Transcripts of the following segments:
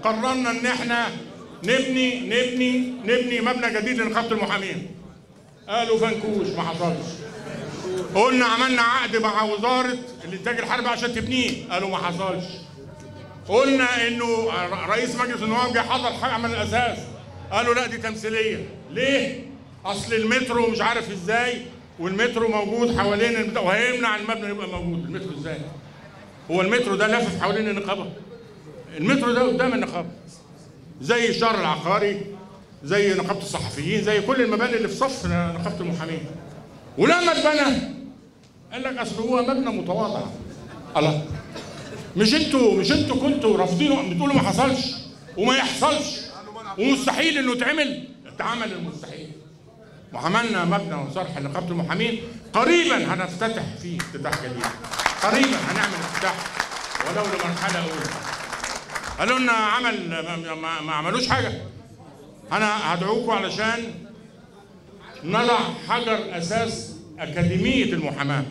قررنا ان احنا نبني نبني نبني مبنى جديد لنقابه المحامين قالوا فنكوش ما حصلش قلنا عملنا عقد مع وزاره الانتاج الحربي عشان تبنيه قالوا ما حصلش قلنا انه رئيس مجلس النواب جه حضر حاجه من الاساس قالوا لا دي تمثيليه ليه اصل المترو مش عارف ازاي والمترو موجود حوالين البتاع وهيمنع المبنى يبقى موجود المترو ازاي هو المترو ده لافف حوالين النقابه المترو ده قدام النقابه زي الشهر العقاري زي نقابه الصحفيين زي كل المباني اللي في صف نقابه المحامين ولما اتبنى قال لك اصل هو مبنى متواضع الله مش انتوا مش انتوا كنتوا رافضينه بتقولوا ما حصلش وما يحصلش ومستحيل انه يتعمل اتعمل المستحيل وعملنا مبنى وصرح لنقابه المحامين قريبا هنفتتح فيه افتتاح جديد قريبا هنعمل افتتاح ولو لمرحله اولى قالوا لنا عمل ما, ما, ما عملوش حاجه انا هدعوكم علشان نضع حجر اساس اكاديميه المحاماه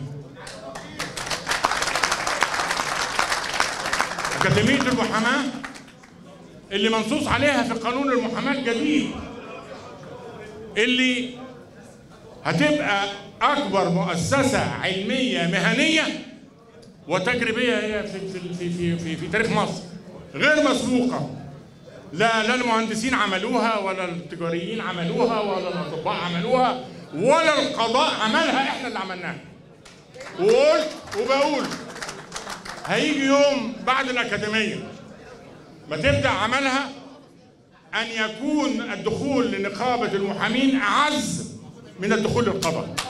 اكاديميه المحاماه اللي منصوص عليها في قانون المحاماه الجديد اللي هتبقى اكبر مؤسسه علميه مهنيه وتجريبيه هي في في في في, في, في تاريخ مصر غير مسبوقه لا لا المهندسين عملوها ولا التجاريين عملوها ولا الاطباء عملوها ولا القضاء عملها احنا اللي عملناها وقلت وبقول هيجي يوم بعد الاكاديميه ما تبدا عملها ان يكون الدخول لنقابه المحامين اعز من الدخول للقضاء